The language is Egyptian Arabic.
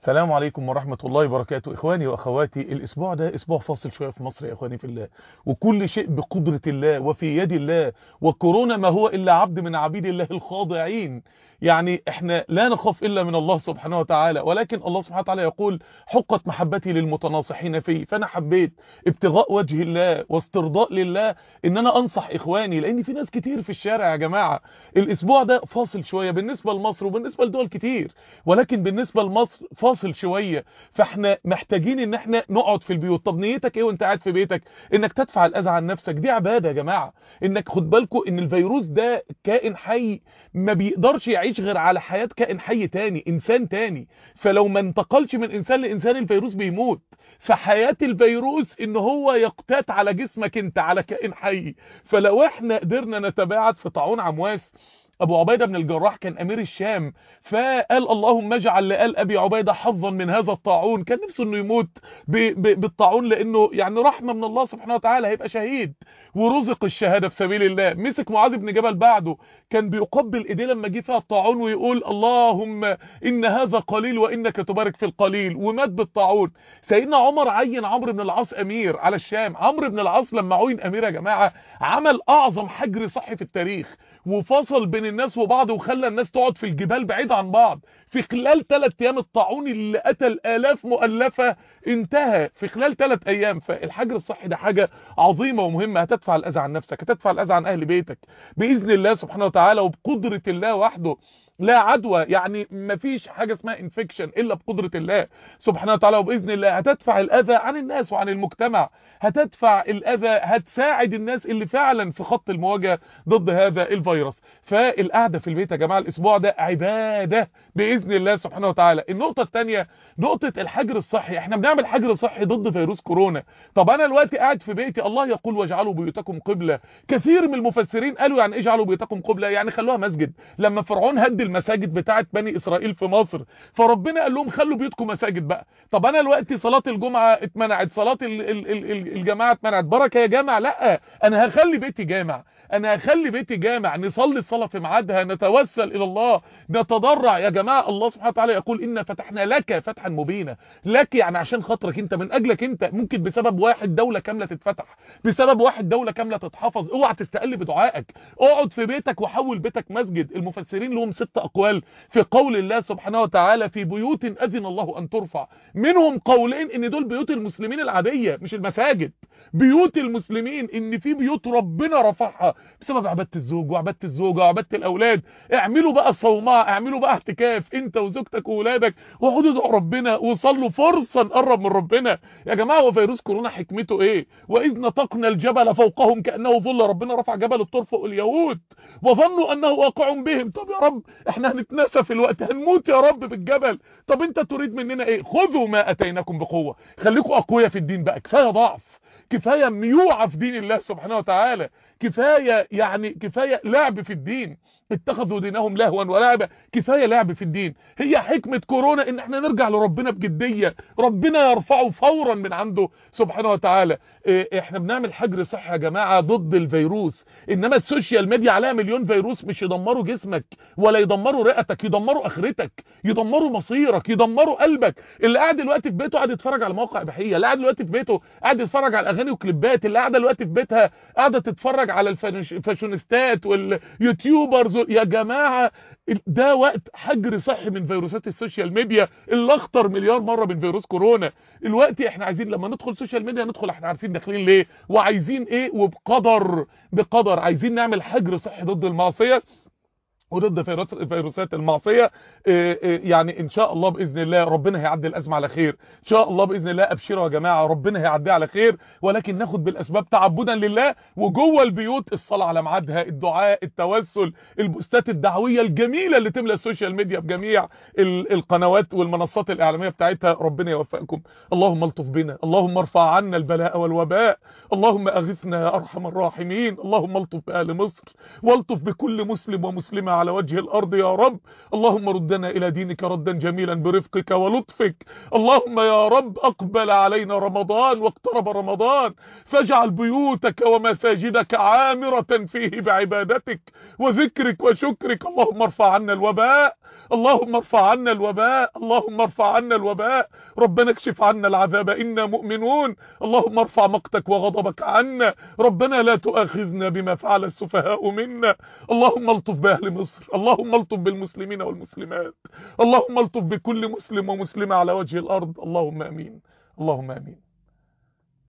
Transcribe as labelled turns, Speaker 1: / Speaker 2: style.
Speaker 1: السلام عليكم ورحمة الله وبركاته إخواني وأخواتي الأسبوع ده أسبوع فاصل شوية في مصر يا إخواني في الله وكل شيء بقدرة الله وفي يد الله وكورونا ما هو إلا عبد من عبيد الله الخاضعين يعني إحنا لا نخاف إلا من الله سبحانه وتعالى ولكن الله سبحانه وتعالى يقول حقت محبتي للمتناصحين فيه فأنا حبيت ابتغاء وجه الله واسترضاء لله إن أنا أنصح إخواني لأن في ناس كتير في الشارع يا جماعة الأسبوع ده فاصل شوية بالنسبة لمصر وبالنسبة لدول كتير ولكن بالنسبة لمصر فاصل شوية فاحنا محتاجين ان احنا نقعد في البيوت طب نيتك ايه وانت قاعد في بيتك انك تدفع الاذى عن نفسك دي عبادة يا جماعة انك خد بالكم ان الفيروس ده كائن حي ما بيقدرش يعيش غير على حياة كائن حي تاني انسان تاني فلو ما انتقلش من انسان لانسان الفيروس بيموت فحياة الفيروس ان هو يقتات على جسمك انت على كائن حي فلو احنا قدرنا نتباعد في طاعون عمواس ابو عبيدة بن الجراح كان امير الشام فقال اللهم اجعل لآل ابي عبيدة حظا من هذا الطاعون كان نفسه انه يموت ب ب بالطاعون لانه يعني رحمة من الله سبحانه وتعالى هيبقى شهيد ورزق الشهادة في سبيل الله مسك معاذ بن جبل بعده كان بيقبل ايديه لما جه فيها الطاعون ويقول اللهم ان هذا قليل وانك تبارك في القليل ومات بالطاعون سيدنا عمر عين عمرو بن العاص امير على الشام عمرو بن العاص لما عين امير يا جماعة عمل اعظم حجر صحي في التاريخ وفصل بين الناس وبعض وخلى الناس تقعد في الجبال بعيد عن بعض في خلال ثلاث ايام الطاعون اللي قتل الاف مؤلفة انتهى في خلال ثلاث ايام فالحجر الصحي ده حاجة عظيمة ومهمة هتدفع الاذى عن نفسك هتدفع الاذى عن اهل بيتك باذن الله سبحانه وتعالى وبقدرة الله وحده لا عدوى يعني مفيش حاجة اسمها انفكشن الا بقدرة الله سبحانه وتعالى وباذن الله هتدفع الاذى عن الناس وعن المجتمع هتدفع الاذى هتساعد الناس اللي فعلا في خط المواجهة ضد هذا الفيروس فالقعدة في البيت يا جماعة الاسبوع ده عبادة باذن الله سبحانه وتعالى النقطة الثانية نقطة الحجر الصحي احنا بنعمل حجر صحي ضد فيروس كورونا طب انا دلوقتي قاعد في بيتي الله يقول واجعلوا بيوتكم قبلة كثير من المفسرين قالوا يعني اجعلوا بيوتكم قبلة يعني خلوها مسجد لما فرعون هد المساجد بتاعت بني اسرائيل في مصر فربنا قال لهم خلوا بيوتكم مساجد بقى طب انا دلوقتي صلاة الجمعة اتمنعت صلاة ال ال ال الجماعة اتمنعت بركة يا جامع لا انا هخلي بيتي جامع انا هخلي بيتي جامع نصلي الصلاة في ميعادها نتوسل الى الله نتضرع يا جماعة الله سبحانه وتعالى يقول إن فتحنا لك فتحا مبينا لك يعني عشان خاطرك انت من اجلك انت ممكن بسبب واحد دولة كاملة تتفتح بسبب واحد دولة كاملة تتحفظ اوعى تستقل بدعائك اقعد في بيتك وحول بيتك مسجد المفسرين لهم ست اقوال في قول الله سبحانه وتعالى في بيوت اذن الله ان ترفع منهم قولين ان دول بيوت المسلمين العادية مش المساجد بيوت المسلمين ان في بيوت ربنا رفعها بسبب عبادة الزوج وعبادة الزوجة وعبادة الاولاد اعملوا بقى صومعة اعملوا بقى اعتكاف انت وزوجتك وولادك واقعدوا ادعوا ربنا وصلوا فرصة نقرب من ربنا يا جماعة هو فيروس كورونا حكمته ايه واذ نطقنا الجبل فوقهم كانه ظل ربنا رفع جبل الطور فوق اليهود وظنوا انه واقع بهم طب يا رب احنا هنتنسى في الوقت هنموت يا رب بالجبل طب انت تريد مننا ايه خذوا ما اتيناكم بقوة خليكم اقوياء في الدين بقى كفايه ضعف كفاية ميوعة في دين الله سبحانه وتعالى كفاية يعني كفاية لعب في الدين اتخذوا دينهم لهوا ولعبا كفاية لعب في الدين هي حكمة كورونا ان احنا نرجع لربنا بجدية ربنا يرفعه فورا من عنده سبحانه وتعالى اه احنا بنعمل حجر صحي يا جماعة ضد الفيروس انما السوشيال ميديا عليها مليون فيروس مش يدمروا جسمك ولا يدمروا رئتك يدمروا اخرتك يدمروا مصيرك يدمروا قلبك اللي قاعد دلوقتي في بيته قاعد يتفرج على مواقع اباحيه اللي قاعد دلوقتي في بيته قاعد يتفرج على اغاني وكليبات اللي قاعده دلوقتي في بيتها قاعده تتفرج على الفاشونيستات واليوتيوبرز يا جماعه ده وقت حجر صحي من فيروسات السوشيال ميديا اللي اخطر مليار مره من فيروس كورونا الوقت احنا عايزين لما ندخل سوشيال ميديا ندخل احنا عارفين داخلين ليه وعايزين ايه وبقدر بقدر عايزين نعمل حجر صحي ضد المعصيه وضد فيروسات المعصية يعني ان شاء الله باذن الله ربنا هيعدي الازمه على خير ان شاء الله باذن الله ابشروا يا جماعه ربنا هيعديها على خير ولكن ناخد بالاسباب تعبدا لله وجوه البيوت الصلاه على ميعادها الدعاء التوسل البوستات الدعويه الجميله اللي تملى السوشيال ميديا بجميع القنوات والمنصات الاعلاميه بتاعتها ربنا يوفقكم اللهم الطف بنا اللهم ارفع عنا البلاء والوباء اللهم اغثنا يا ارحم الراحمين اللهم الطف باهل مصر والطف بكل مسلم ومسلمه على وجه الأرض يا رب اللهم ردنا إلى دينك ردا جميلا برفقك ولطفك اللهم يا رب أقبل علينا رمضان واقترب رمضان فاجعل بيوتك ومساجدك عامرة فيه بعبادتك وذكرك وشكرك اللهم ارفع عنا الوباء اللهم ارفع عنا الوباء اللهم ارفع عنا الوباء ربنا اكشف عنا العذاب إنا مؤمنون اللهم ارفع مقتك وغضبك عنا ربنا لا تؤاخذنا بما فعل السفهاء منا اللهم الطف بأهل مصر اللهم الطف بالمسلمين والمسلمات اللهم الطف بكل مسلم ومسلمة على وجه الأرض اللهم أمين اللهم أمين